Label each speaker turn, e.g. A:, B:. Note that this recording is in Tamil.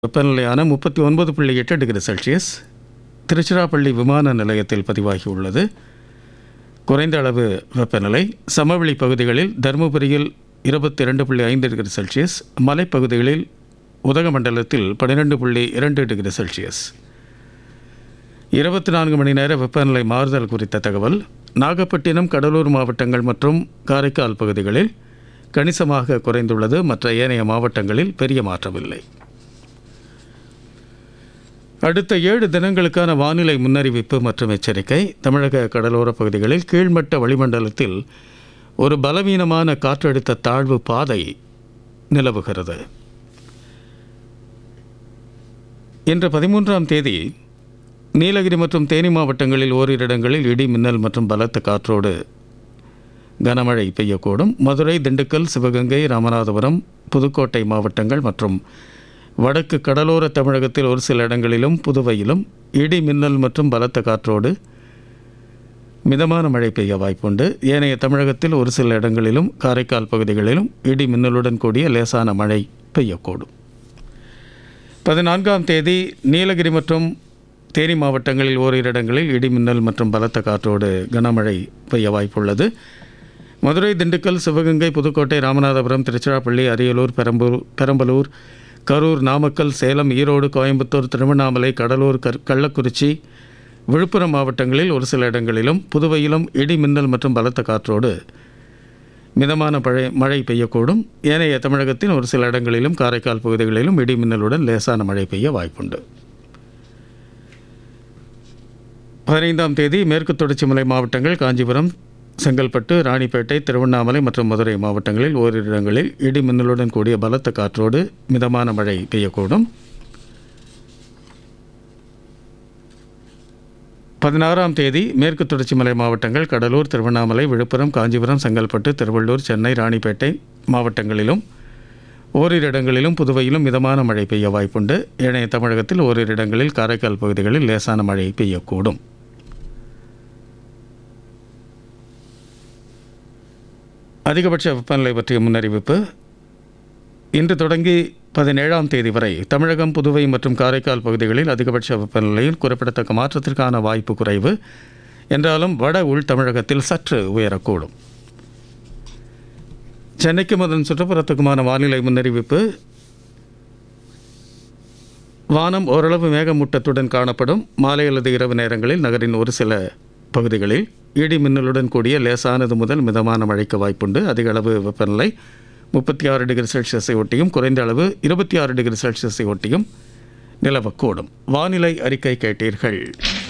A: வெப்பநிலையான முப்பத்தி ஒன்பது புள்ளி எட்டு டிகிரி செல்சியஸ் திருச்சிராப்பள்ளி விமான நிலையத்தில் பதிவாகியுள்ளது குறைந்த அளவு வெப்பநிலை சமவெளி பகுதிகளில் தருமபுரியில் இருபத்தி இரண்டு புள்ளி ஐந்து டிகிரி செல்சியஸ் மலைப்பகுதிகளில் உதகமண்டலத்தில் பன்னிரெண்டு புள்ளி இரண்டு டிகிரி செல்சியஸ் இருபத்தி நான்கு மணி நேர வெப்பநிலை மாறுதல் குறித்த தகவல் நாகப்பட்டினம் கடலூர் மாவட்டங்கள் மற்றும் காரைக்கால் பகுதிகளில் கணிசமாக குறைந்துள்ளது மற்ற ஏனைய மாவட்டங்களில் பெரிய மாற்றமில்லை அடுத்த ஏழு தினங்களுக்கான வானிலை முன்னறிவிப்பு மற்றும் எச்சரிக்கை தமிழக கடலோர பகுதிகளில் கீழ்மட்ட வளிமண்டலத்தில் ஒரு பலவீனமான காற்றழுத்த தாழ்வு பாதை நிலவுகிறது இன்று பதிமூன்றாம் தேதி நீலகிரி மற்றும் தேனி மாவட்டங்களில் ஓரிரு இடங்களில் இடி மின்னல் மற்றும் பலத்த காற்றோடு கனமழை பெய்யக்கூடும் மதுரை திண்டுக்கல் சிவகங்கை ராமநாதபுரம் புதுக்கோட்டை மாவட்டங்கள் மற்றும் வடக்கு கடலோர தமிழகத்தில் ஒரு சில இடங்களிலும் புதுவையிலும் இடி மின்னல் மற்றும் பலத்த காற்றோடு மிதமான மழை பெய்ய வாய்ப்புண்டு ஏனைய தமிழகத்தில் ஒரு சில இடங்களிலும் காரைக்கால் பகுதிகளிலும் இடி மின்னலுடன் கூடிய லேசான மழை பெய்யக்கூடும் பதினான்காம் தேதி நீலகிரி மற்றும் தேனி மாவட்டங்களில் ஓரிரு இடங்களில் இடி மின்னல் மற்றும் பலத்த காற்றோடு கனமழை பெய்ய வாய்ப்புள்ளது மதுரை திண்டுக்கல் சிவகங்கை புதுக்கோட்டை ராமநாதபுரம் திருச்சிராப்பள்ளி அரியலூர் பெரம்பூர் பெரம்பலூர் கரூர் நாமக்கல் சேலம் ஈரோடு கோயம்புத்தூர் திருவண்ணாமலை கடலூர் கர் கள்ளக்குறிச்சி விழுப்புரம் மாவட்டங்களில் ஒரு சில இடங்களிலும் புதுவையிலும் இடி மின்னல் மற்றும் பலத்த காற்றோடு மிதமான மழை மழை பெய்யக்கூடும் ஏனைய தமிழகத்தின் ஒரு சில இடங்களிலும் காரைக்கால் பகுதிகளிலும் இடி மின்னலுடன் லேசான மழை பெய்ய வாய்ப்புண்டு பதினைந்தாம் தேதி மேற்கு தொடர்ச்சி மலை மாவட்டங்கள் காஞ்சிபுரம் செங்கல்பட்டு ராணிப்பேட்டை திருவண்ணாமலை மற்றும் மதுரை மாவட்டங்களில் ஓரிரு இடங்களில் இடி மின்னலுடன் கூடிய பலத்த காற்றோடு மிதமான மழை பெய்யக்கூடும் பதினாறாம் தேதி மேற்கு தொடர்ச்சி மலை மாவட்டங்கள் கடலூர் திருவண்ணாமலை விழுப்புரம் காஞ்சிபுரம் செங்கல்பட்டு திருவள்ளூர் சென்னை ராணிப்பேட்டை மாவட்டங்களிலும் ஓரிரு இடங்களிலும் புதுவையிலும் மிதமான மழை பெய்ய வாய்ப்புண்டு ஏனைய தமிழகத்தில் ஓரிரு இடங்களில் காரைக்கால் பகுதிகளில் லேசான மழை பெய்யக்கூடும் அதிகபட்ச வெப்பநிலை பற்றிய முன்னறிவிப்பு இன்று தொடங்கி பதினேழாம் தேதி வரை தமிழகம் புதுவை மற்றும் காரைக்கால் பகுதிகளில் அதிகபட்ச வெப்பநிலையில் குறிப்பிடத்தக்க மாற்றத்திற்கான வாய்ப்பு குறைவு என்றாலும் வட உள் தமிழகத்தில் சற்று உயரக்கூடும் சென்னைக்கும் அதன் சுற்றுப்புறத்துக்குமான வானிலை முன்னறிவிப்பு வானம் ஓரளவு மேகமூட்டத்துடன் காணப்படும் மாலை அல்லது இரவு நேரங்களில் நகரின் ஒரு சில பகுதிகளில் இடி மின்னலுடன் கூடிய லேசானது முதல் மிதமான மழைக்கு வாய்ப்புண்டு அதிக அளவு வெப்பநிலை முப்பத்தி ஆறு டிகிரி செல்சியஸை ஒட்டியும் குறைந்த அளவு இருபத்தி ஆறு டிகிரி செல்சியஸை ஒட்டியும் நிலவக்கூடும் வானிலை அறிக்கை கேட்டீர்கள்